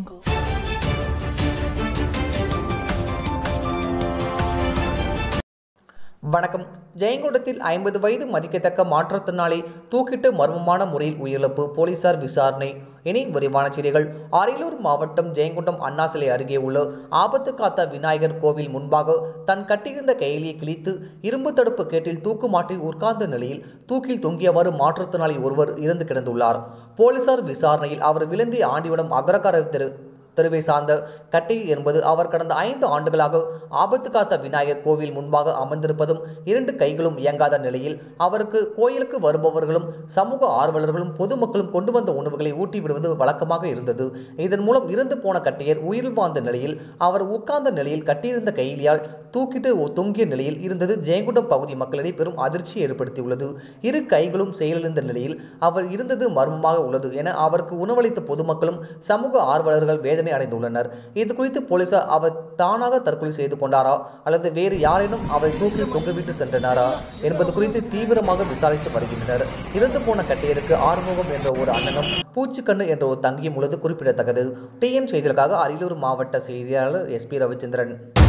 jungle. வணக்கம் ஜெயங்கொண்டத்தில் ஐம்பது வயது மதிக்கத்தக்க மாற்றுத்திறனாளி தூக்கிட்டு மர்மமான முறையில் உயிரிழப்பு போலீசார் விசாரணை இனி விரிவான செய்திகள் அரியலூர் மாவட்டம் ஜெயங்கொண்டம் அண்ணா சிலை அருகே உள்ள ஆபத்து காத்த விநாயகர் கோவில் முன்பாக தன் கட்டியிருந்த கையிலியை கிழித்து இரும்பு தடுப்பு கேட்டில் தூக்கு மாட்டி உட்கார்ந்த நிலையில் தூக்கில் தொங்கியவாறு மாற்றுத்திறனாளி ஒருவர் இறந்து கிடந்துள்ளார் போலீசார் விசாரணையில் அவர் விழுந்திய ஆண்டிவடம் அகரகார தெரு தெருவை சார்ந்த கட்டை என்பது அவர் கடந்த ஐந்து ஆண்டுகளாக ஆபத்து காத்த விநாயகர் கோவில் முன்பாக அமர்ந்திருப்பதும் இரண்டு கைகளும் இயங்காத நிலையில் அவருக்கு கோயிலுக்கு வருபவர்களும் சமூக ஆர்வலர்களும் பொதுமக்களும் கொண்டு வந்த உணவுகளை ஊட்டி விடுவது வழக்கமாக இருந்தது இதன் மூலம் இறந்து போன கட்டையர் உயிர் வாழ்ந்த நிலையில் அவர் உட்கார்ந்த நிலையில் கட்டியிருந்த கையிலியால் தூக்கிட்டு தொங்கிய நிலையில் இருந்தது ஜெயங்குண்டம் பகுதி மக்களிடையே பெரும் அதிர்ச்சியை ஏற்படுத்தியுள்ளது இரு கைகளும் செயலிழந்த நிலையில் அவர் இருந்தது மர்மமாக உள்ளது என அவருக்கு உணவளித்த பொதுமக்களும் சமூக ஆர்வலர்கள் வேதனை அடைந்துள்ளனர் இது குறித்து போலீசார் அவர் தானாக தற்கொலை செய்து கொண்டாரா அல்லது வேறு யாரேனும் அவரை தூக்கில் தொங்கவிட்டு சென்றனாரா என்பது குறித்து தீவிரமாக விசாரித்து வருகின்றனர் இறந்து போன கட்டையருக்கு ஆறுமுகம் என்ற ஒரு அண்ணனும் பூச்சிக்கண்ணு என்ற ஒரு தங்கியும் உள்ளது குறிப்பிடத்தக்கது டிஎன் செய்திகளுக்காக அரியலூர் மாவட்ட செய்தியாளர் எஸ்பி ரவிச்சந்திரன்